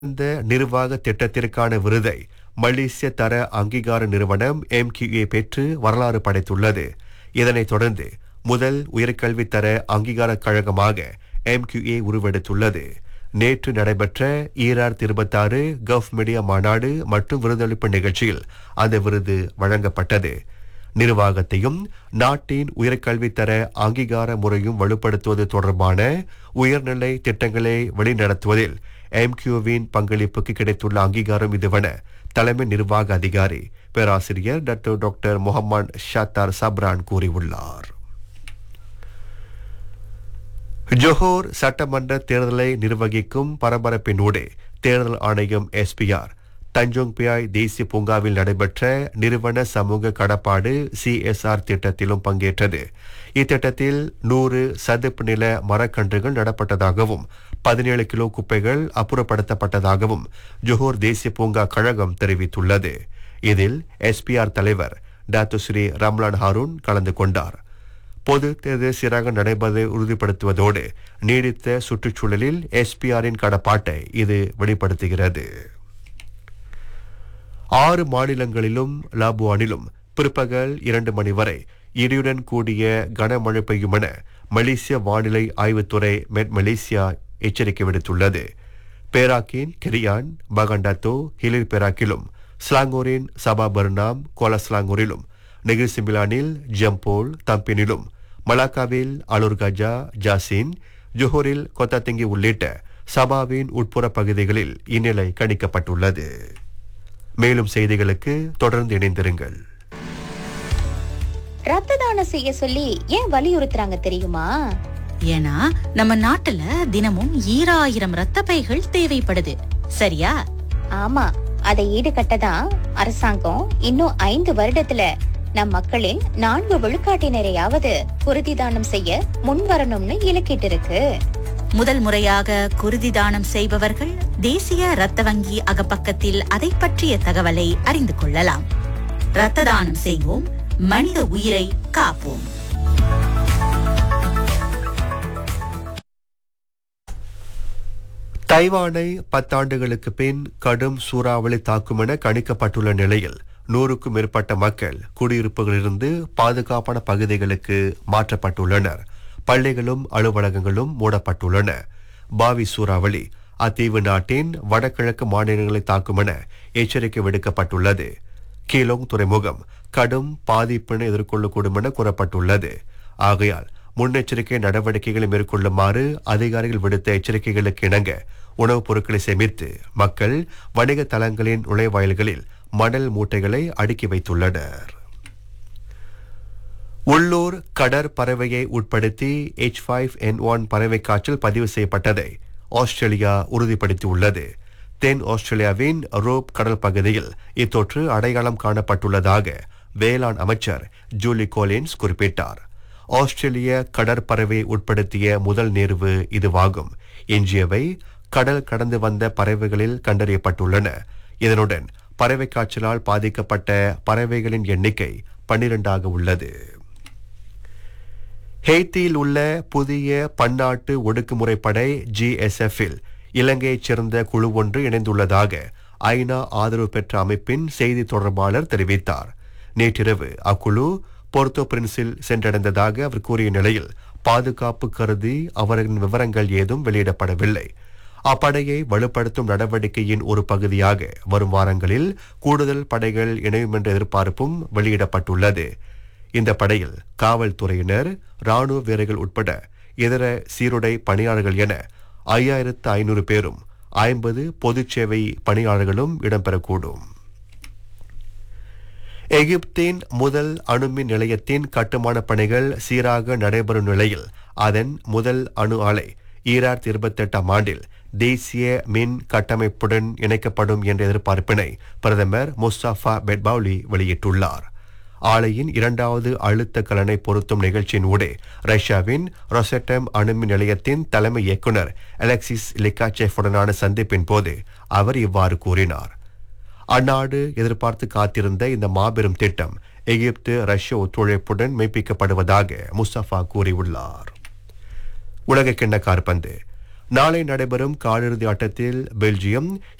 இந்த நிர்வாக திட்டத்திற்கான விருதை மலேசிய தர அங்கீகார நிறுவனம் எம்கியூஏ பெற்று வரலாறு படைத்துள்ளது இதனைத் தொடர்ந்து முதல் உயர்கல்வி தர அங்கீகார கழகமாக எம்கியூஏ உருவெடுத்துள்ளது நேற்று நடைபெற்ற ஈரார் இருபத்தாறு கஃப் மீடியா மாநாடு மற்றும் விருதளிப்பு நிகழ்ச்சியில் அந்த விருது வழங்கப்பட்டது நிர்வாகத்தையும் நாட்டின் உயர்கல்வி தர அங்கீகார முறையும் வலுப்படுத்துவது தொடர்பான உயர்நிலை திட்டங்களை வழிநடத்துவதில் எம்கியூவின் பங்களிப்புக்கு கிடைத்துள்ள அங்கீகாரம் இதுவென தலைமை நிர்வாக அதிகாரி பேராசிரியர் doctor doctor Mohammed Shattar Sabran கூறியுள்ளார் ஜோஹோர் சட்டமன்ற தேர்தலை நிர்வகிக்கும் பரபரப்பினூடே தேர்தல் ஆணையம் எஸ்பிஆர் தஞ்சோங் பியாய் தேசிய பூங்காவில் நடைபெற்ற நிறுவன சமூக கடப்பாடு சிஎஸ்ஆர் திட்டத்திலும் பங்கேற்றது இத்திட்டத்தில் நூறு சதுப்பு நில மரக்கன்றுகள் நடப்பட்டதாகவும் பதினேழு கிலோ குப்பைகள் அப்புறப்படுத்தப்பட்டதாகவும் ஜோஹோர் தேசிய பூங்கா கழகம் தெரிவித்துள்ளது இதில் எஸ்பிஆர் தலைவர் டாக்டர் ஸ்ரீ ரம்லான் ஹாரூன் கலந்து கொண்டார் பொது தேர்தல் சீராக நடைபெறுவதை உறுதிப்படுத்துவதோடு நீடித்த சுற்றுச்சூழலில் எஸ்பிஆரின் கடப்பாட்டை இது வெளிப்படுத்துகிறது ஆறு மாநிலங்களிலும் லாபுவானிலும் பிற்பகல் இரண்டு மணி வரை இடியுடன் கூடிய கனமழை பெய்யும் என மலேசிய வானிலை ஆய்வுத்துறை மெட் மலேசியா எச்சரிக்கை விடுத்துள்ளது பேராக்கின் கெரியான் பகண்டாத்தோ ஹிலிர் பேராக்கிலும் ஸ்லாங்கூரின் சபா பர்னாம் கோலஸ்லாங்கூரிலும் நெகிர்சிமிலானில் ஜம்போல் தம்பினிலும் மலாக்காவில் அலுர்கஜா ஜாசின் ஜோஹரில் கொத்தாத்திங்கி உள்ளிட்ட சபாவின் உட்புற பகுதிகளில் இந்நிலை கணிக்கப்பட்டுள்ளது மேலும் செய்திகளுக்கு தொடர்ந்து இணைந்திருங்கள் ரத்த தானம் செய்ய சொல்லி ஏன் வலியுறுத்துறாங்க தெரியுமா ஏன்னா நம்ம நாட்டுல தினமும் ஈராயிரம் ரத்த பைகள் தேவைப்படுது சரியா ஆமா அதை ஈடுகட்ட தான் அரசாங்கம் இன்னும் ஐந்து வருடத்துல நம் மக்களின் நான்கு விழுக்காட்டினரையாவது குருதி தானம் செய்ய முன் வரணும்னு இலக்கிட்டு இருக்கு முதல் முறையாக குருதி தானம் செய்பவர்கள் தேசிய ரத்த வங்கி அகப்பக்கத்தில் அதை பற்றிய தகவலை அறிந்து கொள்ளலாம் ரத்த தானம் செய்வோம் மனித உயிரை காப்போம் தைவானை பத்தாண்டுகளுக்கு பின் கடும் சூறாவளி தாக்கும் என கணிக்கப்பட்டுள்ள நிலையில் நூறுக்கும் மேற்பட்ட மக்கள் குடியிருப்புகளிலிருந்து பாதுகாப்பான பகுதிகளுக்கு மாற்றப்பட்டுள்ளனர் பள்ளிகளும் அலுவலகங்களும் மூடப்பட்டுள்ளன பாவி சூறாவளி அத்தீவு நாட்டின் வடகிழக்கு மாநிலங்களை தாக்கும் என எச்சரிக்கை விடுக்கப்பட்டுள்ளது கீலோங் துறைமுகம் கடும் பாதிப்பினை எதிர்கொள்ளக்கூடும் என கூறப்பட்டுள்ளது ஆகையால் முன்னெச்சரிக்கை நடவடிக்கைகளை மேற்கொள்ளுமாறு அதிகாரிகள் விடுத்த எச்சரிக்கைகளுக்கு இணங்க உணவுப் பொருட்களை சேமித்து மக்கள் வணிக தளங்களின் நுழைவாயில்களில் மணல் மூட்டைகளை அடுக்கி வைத்துள்ளனர் உள்ளூர் கடற் பறவையை உட்படுத்தி எச் ஃபைவ் என் ஒன் பறவை காய்ச்சல் பதிவு செய்யப்பட்டதை ஆஸ்திரேலியா உறுதிப்படுத்தியுள்ளது தென் ஆஸ்திரேலியாவின் ரோப் கடல் பகுதியில் இத்தொற்று அடையாளம் காணப்பட்டுள்ளதாக வேளாண் அமைச்சர் ஜூலி கோலின்ஸ் குறிப்பிட்டார் ஆஸ்திரேலிய கடற்பறவை உட்படுத்திய முதல் நேர்வு இதுவாகும் எஞ்சியவை கடல் கடந்து வந்த பறவைகளில் கண்டறியப்பட்டுள்ளன இதனுடன் பறவை காய்ச்சலால் பாதிக்கப்பட்ட பறவைகளின் எண்ணிக்கை பன்னிரண்டாக உள்ளது ஹெய்த்தியில் உள்ள புதிய பன்னாட்டு ஒடுக்குமுறை படை ஜிஎஸ்எஃப்பில் இலங்கையைச் சேர்ந்த குழு ஒன்று இணைந்துள்ளதாக ஐநா ஆதரவு பெற்ற அமைப்பின் செய்தி தொடர்பாளர் தெரிவித்தார் நேற்றிரவு அக்குழு போர்த்தோ பிரின்ஸில் சென்றடைந்ததாக அவர் கூறிய நிலையில் பாதுகாப்பு கருதி அவர்களின் விவரங்கள் ஏதும் வெளியிடப்படவில்லை அப்படையை வலுப்படுத்தும் நடவடிக்கையின் ஒரு பகுதியாக வரும் வாரங்களில் கூடுதல் படைகள் இணையும் என்ற எதிர்பார்ப்பும் வெளியிடப்பட்டுள்ளது இந்த படையில் காவல்துறையினர் ராணுவ வீரர்கள் உட்பட இதர சீருடை பணியாளர்கள் என ஐயாயிரத்து ஐநூறு பேரும் ஐம்பது பொதுச் சேவை பணியாளர்களும் இடம்பெறக்கூடும் எகிப்தின் முதல் அணுமின் நிலையத்தின் கட்டுமான பணிகள் சீராக நடைபெறும் நிலையில் அதன் முதல் அணு ஆலை ஈராயிரத்தி இருபத்தெட்டாம் ஆண்டில் தேசிய மின் கட்டமைப்புடன் இணைக்கப்படும் என்ற எதிர்பார்ப்பினை பிரதமர் முஸ்தாஃபா பெட்பவுலி வெளியிட்டுள்ளார் ஆலையின் இரண்டாவது அழுத்த கலனை பொருத்தும் நிகழ்ச்சியின் ஊடே ரஷ்யாவின் ரொசெட்டம் அணுமின் நிலையத்தின் தலைமை இயக்குனர் அலெக்சிஸ் லிகாச்செஃபுடனான சந்திப்பின் போது அவர் இவ்வாறு கூறினார் அந்நாடு எதிர்பார்த்து காத்திருந்த இந்த மாபெரும் திட்டம் எகிப்து ரஷ்ய ஒத்துழைப்புடன் மெய்ப்பிக்கப்படுவதாக முஸ்தபா கூறியுள்ளார் உலக கிண்ண காற்பந்து நாளை நடைபெறும் காலிறுதி ஆட்டத்தில் பெல்ஜியம்